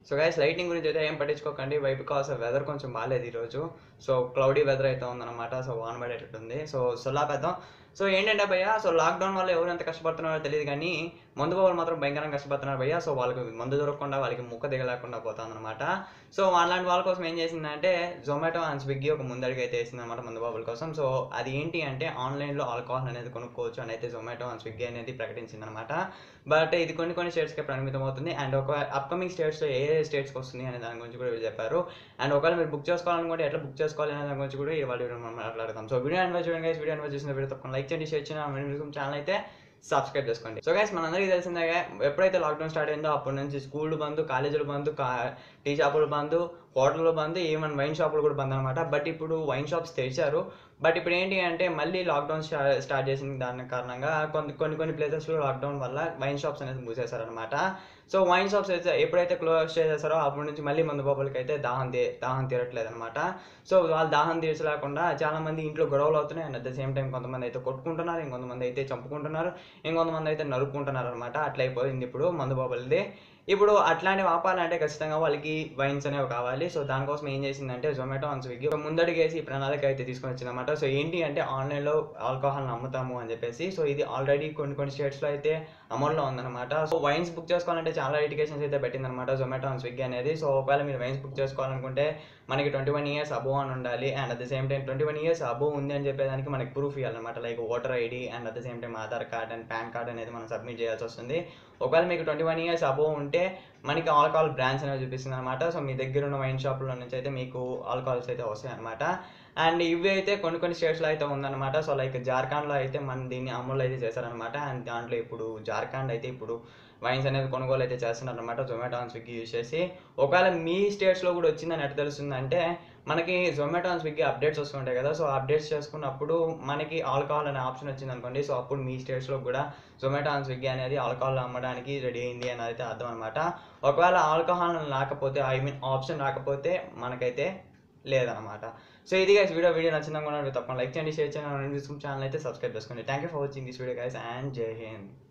So guys lighting గురించి అయితే ఏం పట్టించుకోకండి వై బికాస్ వెదర్ కొంచెం బాగాలేదు ఈరోజు సో క్లౌడీ వెదర్ అయితే ఉందన్నమాట సో వాన పడేటట్టుంది సో సొల్లాపేద్దాం సో ఏంటంటే భయ్య సో లాక్డౌన్ వల్ల ఎవరు ఎంత కష్టపడుతున్నారో తెలియదు కానీ మందు బాబులు మాత్రం భయంకరంగా కష్టపడుతున్నారు భయ్య సో వాళ్ళకి మందు దొరకకుండా వాళ్ళకి ముక్క దిగలేకుండా పోతుంది అనమాట సో అలాంటి వాళ్ళ కోసం ఏం చేసిందంటే జొమాటో అండ్ స్విగ్గీ ఒక ముందడికి అయితే వేసింది అనమాట మందు బాబుల కోసం సో అది ఏంటి అంటే ఆన్లైన్లో ఆల్కహాల్ అనేది కొనుక్కోవచ్చు అని అయితే జొమాటో అండ్ స్విగ్గీ అనేది ప్రకటించింది అనమాట బట్ ఇది కొన్ని కొన్ని స్టేట్స్కి పరిమితం అవుతుంది అండ్ ఒక అప్కమింగ్ స్టేట్స్లో ఏ ఏ స్టేట్స్కి వస్తుంది అనే దాని గురించి కూడా వీళ్ళు చెప్పారు అండ్ ఒకవేళ మీరు బుక్ చేసుకోవాలనుకుంటే ఎట్లా బుక్ చేసుకోవాలి అనే దాని గురించి కూడా ఇవాళ వీడియో మనం మాట్లాడతాం సో వీడియో అనివైజ్ చూడండి guys. వీడియో అనివైజ్ చేసిన వీడియో తప్పకుండా లైక్ చేయండి షేర్ చేయండి ఛానల్ అయితే సబ్స్క్రైబ్ చేసుకోండి సో గైస్ మనందరికీ తెలిసిందే ఎప్పుడైతే లాక్డౌన్ స్టార్ట్ అయిందో అప్పటి నుంచి స్కూల్ బంద్ కాలేజీలు బంద్ కా- టీ షాపులు బంద్ హోటల్లో బంద్ ఈవెన్ వైన్ షాపులు కూడా బంద్ అనమాట బట్ ఇప్పుడు వైన్ షాప్స్ తెరిచారు బట్ ఇప్పుడు ఏంటి అంటే మళ్ళీ లాక్డౌన్ స్టార్ట్ చేసిన దాని కారణంగా కొన్ని కొన్ని కొన్ని ప్లేసెస్లో లాక్డౌన్ వల్ల వైన్ షాప్స్ అనేది మూసేశారనమాట సో వైన్ షాప్స్ అయితే ఎప్పుడైతే క్లోజ్ చేసేసారో అప్పటి నుంచి మళ్ళీ మందు బాబులకి అయితే దాహం తీ దాహం తీరట్లేదు అనమాట సో వాళ్ళు దాహం తీర్చలేకుండా చాలా మంది ఇంట్లో గొడవలు అవుతున్నాయి and at the same time కొంతమంది అయితే కొట్టుకుంటున్నారు ఇంకొంతమంది అయితే చంపుకుంటున్నారు ఇంకొంతమంది అయితే నరుక్కుంటున్నారు అనమాట అట్లా అయిపోయింది ఇప్పుడు మందు బాబులది ఇప్పుడు అట్లాంటివి ఆపాలంటే ఖచ్చితంగా వాళ్ళకి వైన్స్ అనేవి కావాలి సో దానికోసం ఏం చేసిందంటే జొమాటో అండ్ స్విగ్గీ ఒక ముందడిగేసి ఈ ప్రణాళిక అయితే తీసుకొని వచ్చిందన్నమాట సో ఏంటి అంటే ఆన్లైన్లో ఆల్కహాల్ని అమ్ముతాము అని చెప్పేసి సో ఇది ఆల్రెడీ కొన్ని కొన్ని స్టేట్స్లో అయితే అమల్లో ఉందన్నమాట సో వైన్స్ బుక్ చేసుకోవాలంటే చాలా ఎడ్యుకేషన్స్ అయితే పెట్టిందన్నమాట జొమాటో అండ్ స్విగ్గీ అనేది సో ఒకవేళ మీరు వైన్స్ బుక్ చేసుకోవాలనుకుంటే మనకి ట్వంటీ వన్ ఇయర్స్ అబోవ్ అని ఉండాలి and at the same time twenty one years above ఉంది అని చెప్పేదానికి మనకి ప్రూఫ్ ఇవ్వాలన్నమాట like voter ID and at the same time Aadhaar card and PAN card అనేది మనం సబ్మిట్ చేయాల్సి వస్తుంది ఒకవేళ మీకు ట్వంటీ వన్ ఇయర్స్ అబోవ్ ఉంటే మనకి ఆల్కహాల్ బ్రాండ్స్ అనేవి చూపిస్తుంది అనమాట సో మీ దగ్గర ఉన్న వైన్ షాప్లో నుంచి అయితే మీకు ఆల్కహాల్స్ అయితే వస్తాయి అనమాట అండ్ ఇవి అయితే కొన్ని కొన్ని స్టేట్స్లో అయితే ఉందన్నమాట సో లైక్ జార్ఖండ్లో అయితే మన దీన్ని అమలు అయితే చేశారనమాట అండ్ దాంట్లో ఇప్పుడు జార్ఖండ్ అయితే ఇప్పుడు వైన్స్ అనేది కొనుగోలు అయితే చేస్తున్నారు అనమాట జొమాటో అండ్ స్విగ్గీ యూజ్ చేసి ఒకవేళ మీ స్టేట్స్లో కూడా వచ్చిందని ఎట్లా తెలుస్తుందంటే మనకి జొమాటో అండ్ స్విగ్గీ అప్డేట్స్ వస్తుంటాయి కదా సో అప్డేట్స్ చేసుకున్నప్పుడు మనకి ఆల్కహాల్ అనే ఆప్షన్ వచ్చింది అనుకోండి సో అప్పుడు మీ స్టేట్స్లో కూడా జొమాటో అండ్ స్విగ్గీ అనేది ఆల్కహాల్ అమ్మడానికి రెడీ అయింది అని అయితే అర్థం అనమాట ఒకవేళ ఆల్కహాల్ రాకపోతే ఐ మీన్ ఆప్షన్ రాకపోతే మనకైతే లేదనమాట సో ఇది గైస్ వీడియో వీడియో నచ్చిందని కూడా తప్పకుండా లైక్ చేయండి షేర్ చేయండి ఛానల్ అయితే సబ్స్క్రైబ్ చేసుకోండి thank you for watching this video guys and జై హింద్